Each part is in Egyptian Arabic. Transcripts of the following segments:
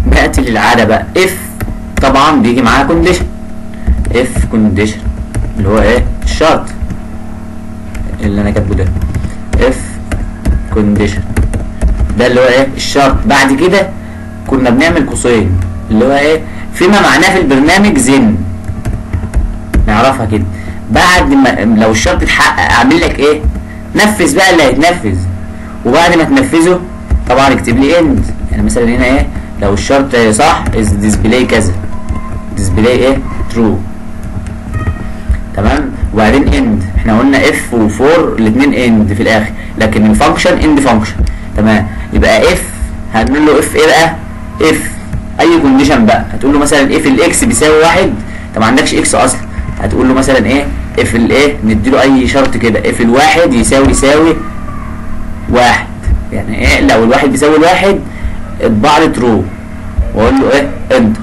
ناتي للعاده بقى اف طبعا بيجي معاها كونديشن اف كونديشن اللي هو ايه الشرط اللي انا كاتبه ده اف كونديشن ده اللي هو ايه الشرط بعد كده كنا بنعمل قوسين اللي هو ايه فيما معناه في البرنامج زن نعرفها كده بعد ما لو الشرط اتحقق اعمل لك ايه نفذ بقى اللي هيتنفذ وبعد ما تنفذه طبعا اكتب لي اند يعني مثلا هنا ايه لو الشرط صح از ديسبلاي كذا ديسبلاي ايه ترو تمام وبعدين اند احنا قلنا اف و4 الاثنين اند في الاخر لكن الفانكشن اند فانكشن تمام يبقى اف هنقول له اف ايه بقى اف اي كونديشن بقى هتقول له مثلا اف الاكس بيساوي واحد طب ما عندكش اكس اصلا هتقول له مثلا ايه اف الايه نديله اي شرط كده اف الواحد يساوي يساوي واحد يعني ايه لو الواحد بيساوي الواحد اطبع لي ترو واقول له ايه انتر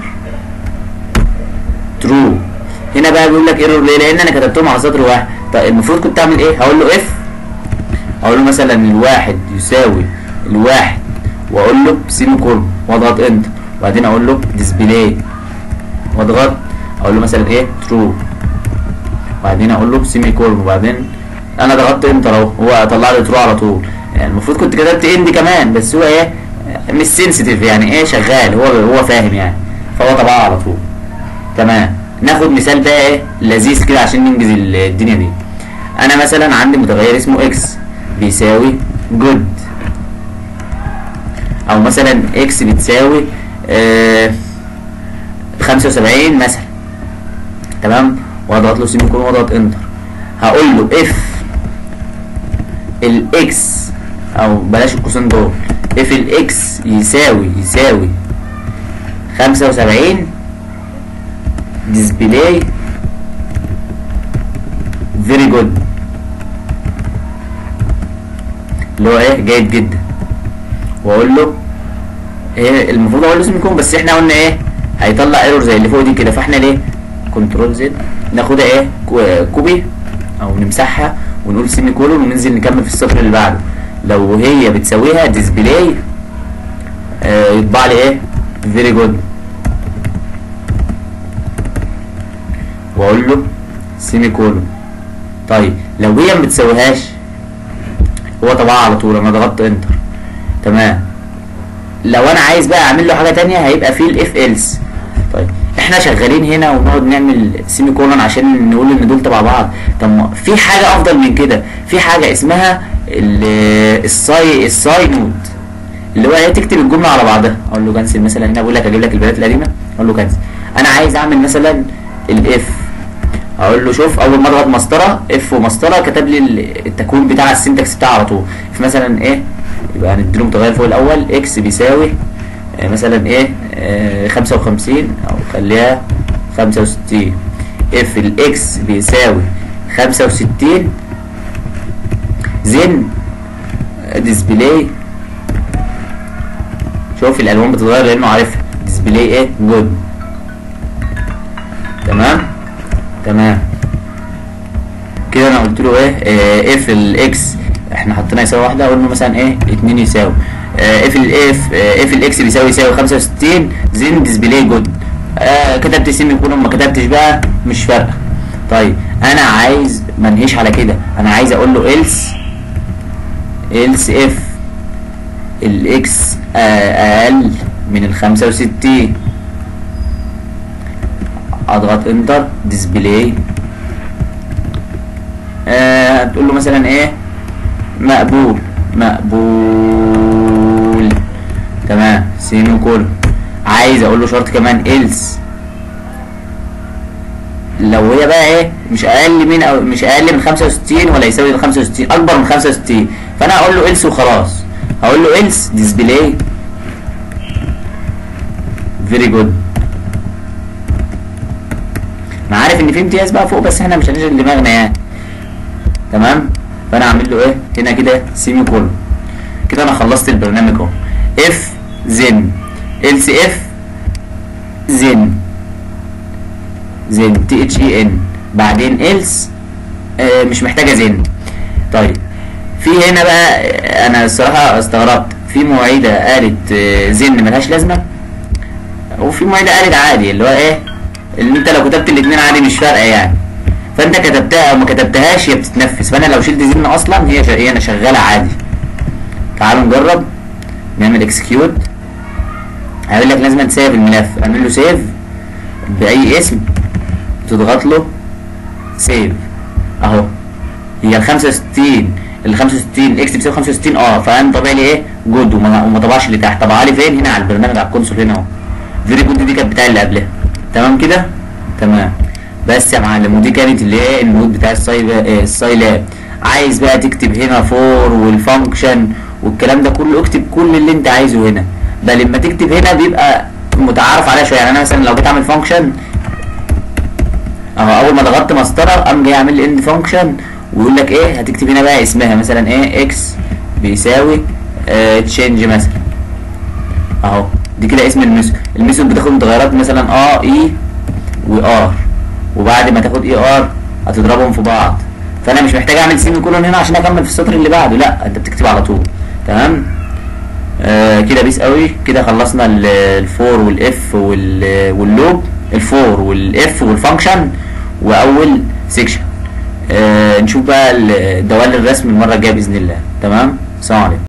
ترو هنا بقى بيقول لك ايرور ليه لان انا كتبتهم على سطر واحد طيب المفروض كنت اعمل ايه هقول له اف اقول له مثلا الواحد يساوي الواحد واقول له سيمي كولون واضغط انتر وبعدين اقول له ديسبلاي واضغط اقول له مثلا ايه ترو وبعدين اقول له سيمي كولون وبعدين انا ضغطت انتر اهو هو طلع لي ترو على طول يعني المفروض كنت كتبت اند كمان بس هو ايه مش سنسيتيف يعني ايه شغال هو هو فاهم يعني فهو طبعها على طول تمام ناخد مثال بقى ايه لذيذ كده عشان ننجز الدنيا دي انا مثلا عندي متغير اسمه اكس بيساوي جود او مثلا اكس بتساوي آه 75 مثلا تمام واضغط له سيمي كولون واضغط انتر هقول له اف الاكس او بلاش القوسين دول اف الاكس يساوي يساوي 75 ديسبلاي فيري جود اللي هو ايه جيد جدا واقول له ايه المفروض اقول له سيمي كولون بس احنا قلنا ايه هيطلع ايرور زي اللي فوق دي كده فاحنا ليه كنترول زد ناخدها ايه كوبي او نمسحها ونقول سيمي كولون وننزل نكمل في السطر اللي بعده لو هي بتساويها ديسبلاي آه يطبع لي ايه فيري جود واقول له سيمي كولون طيب لو هي ما بتساويهاش هو طبعها على طول انا ضغطت انتر تمام لو انا عايز بقى اعمل له حاجه تانية هيبقى فيه الاف ايلس طيب احنا شغالين هنا ونقعد نعمل سيمي كولون عشان نقول ان دول تبع بعض طب ما في حاجه افضل من كده في حاجه اسمها الساي الساي نود اللي هو هي تكتب الجمله على بعضها اقول له كنسل مثلا هنا بقول لك اجيب لك البيانات القديمه اقول له كنسل انا عايز اعمل مثلا الاف اقول له شوف اول ما اضغط مسطره اف ومسطره كتب لي التكوين بتاع السنتكس بتاعه على طول في مثلا ايه يبقى هنديله متغير فوق الاول اكس بيساوي آه مثلا ايه آه 55 او خليها 65 اف الاكس بيساوي 65 زن ديسبلاي شوف الالوان بتتغير لانه عارفها ديسبلاي ايه جود تمام تمام كده انا قلت له ايه اف الاكس احنا حطينا يساوي واحده اقول له مثلا ايه 2 يساوي اف الاف اف الاكس بيساوي يساوي 65 زين ديسبلاي جود آه كتبت سيمي كولون ما كتبتش بقى مش فارقه طيب انا عايز ما انهيش على كده انا عايز اقول له else else if الاكس اقل من ال 65 اضغط انتر ديسبلاي آه تقول له مثلا ايه مقبول مقبول تمام سيمي كولون عايز اقول له شرط كمان else لو هي بقى ايه مش اقل من او مش اقل من 65 ولا يساوي ال 65 اكبر من 65 فانا هقول له else وخلاص هقول له else display very good انا عارف ان في امتياز بقى فوق بس احنا مش هنشغل دماغنا يعني تمام فانا اعمل له ايه هنا كده سيمي كولون كده انا خلصت البرنامج اهو اف زن else اف زن زن تي اتش اي ان بعدين else آه مش محتاجه زن طيب في هنا بقى آه، انا الصراحه استغربت في معيده قالت آه، زن ملهاش لازمه وفي معيدة قالت عادي اللي هو ايه اللي انت لو كتبت الاتنين عادي مش فارقة يعني فانت كتبتها او ما كتبتهاش هي بتتنفذ فانا لو شلت زين اصلا هي هي انا شغالة عادي تعالوا نجرب نعمل اكسكيوت هيقول لك لازم تسيف الملف اعمل له سيف باي اسم وتضغط له سيف اهو هي ال 65 ال 65 اكس بيساوي 65 اه فقام طبع لي ايه جود وما, وما طبعش اللي تحت طبع لي فين هنا على البرنامج على الكونسول هنا اهو فيري جود دي كانت بتاع اللي قبلها تمام كده تمام بس يا معلم ودي كانت اللي هي النود بتاع السايلاب عايز بقى تكتب هنا فور والفانكشن والكلام ده كله اكتب كل اللي انت عايزه هنا بل لما تكتب هنا بيبقى متعارف عليها شويه يعني انا مثلا لو جيت اعمل فانكشن اهو اول ما ضغطت مسطره قام جاي عامل لي اند فانكشن ويقول لك ايه هتكتب هنا بقى اسمها مثلا ايه اكس بيساوي اه تشينج مثلا اهو دي كده اسم الميثود الميثود بتاخد متغيرات مثلا اه اي وار وبعد ما تاخد اي ار هتضربهم في بعض فانا مش محتاج اعمل سيمي كولون هنا عشان اكمل في السطر اللي بعده لا انت بتكتب على طول تمام آه كده بيس قوي كده خلصنا الفور والاف واللوب الفور والاف والفانكشن واول سيكشن آه نشوف بقى دوال الرسم المره الجايه باذن الله تمام سلام عليكم